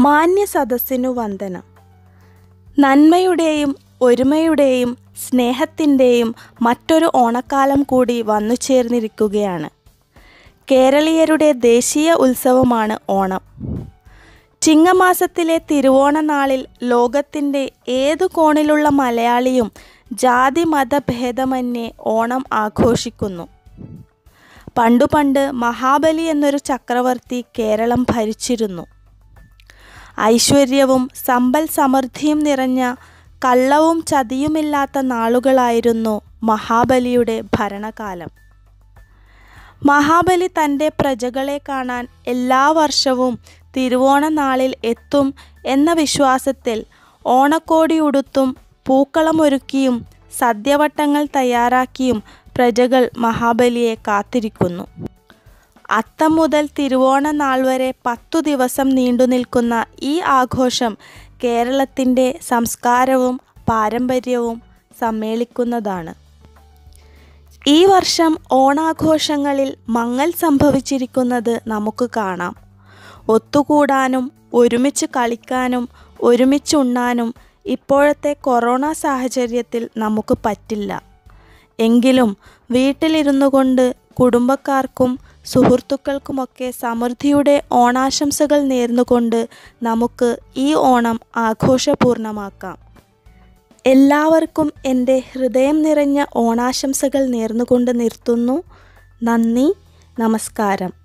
മാന്യ സദസ്സിനു വന്ദനം നന്മയുടെയും ഒരുമയുടെയും സ്നേഹത്തിൻ്റെയും മറ്റൊരു ഓണക്കാലം കൂടി വന്നു ചേർന്നിരിക്കുകയാണ് കേരളീയരുടെ ദേശീയ ഉത്സവമാണ് ഓണം ചിങ്ങമാസത്തിലെ തിരുവോണ നാളിൽ ലോകത്തിൻ്റെ ഏതു കോണിലുള്ള മലയാളിയും ജാതി മതഭേദമന്യേ ഓണം ആഘോഷിക്കുന്നു പണ്ടു പണ്ട് മഹാബലി എന്നൊരു ചക്രവർത്തി കേരളം ഭരിച്ചിരുന്നു ഐശ്വര്യവും സമ്പൽ സമൃദ്ധിയും നിറഞ്ഞ കള്ളവും ചതിയുമില്ലാത്ത നാളുകളായിരുന്നു മഹാബലിയുടെ ഭരണകാലം മഹാബലി തൻ്റെ പ്രജകളെ കാണാൻ എല്ലാ വർഷവും തിരുവോണ നാളിൽ എത്തും എന്ന വിശ്വാസത്തിൽ ഓണക്കോടി ഉടുത്തും പൂക്കളമൊരുക്കിയും സദ്യവട്ടങ്ങൾ തയ്യാറാക്കിയും പ്രജകൾ മഹാബലിയെ കാത്തിരിക്കുന്നു അത്തം മുതൽ തിരുവോണ നാൾ വരെ പത്തു ദിവസം നീണ്ടു നിൽക്കുന്ന ഈ ആഘോഷം കേരളത്തിൻ്റെ സംസ്കാരവും പാരമ്പര്യവും സമ്മേളിക്കുന്നതാണ് ഈ വർഷം ഓണാഘോഷങ്ങളിൽ മങ്ങൽ സംഭവിച്ചിരിക്കുന്നത് നമുക്ക് കാണാം ഒത്തുകൂടാനും ഒരുമിച്ച് കളിക്കാനും ഒരുമിച്ചുണ്ണാനും ഇപ്പോഴത്തെ കൊറോണ സാഹചര്യത്തിൽ നമുക്ക് പറ്റില്ല എങ്കിലും വീട്ടിലിരുന്നു കൊണ്ട് കുടുംബക്കാർക്കും സുഹൃത്തുക്കൾക്കുമൊക്കെ സമൃദ്ധിയുടെ ഓണാശംസകൾ നേർന്നുകൊണ്ട് നമുക്ക് ഈ ഓണം ആഘോഷപൂർണ്ണമാക്കാം എല്ലാവർക്കും എൻ്റെ ഹൃദയം നിറഞ്ഞ ഓണാശംസകൾ നേർന്നുകൊണ്ട് നിർത്തുന്നു നന്ദി നമസ്കാരം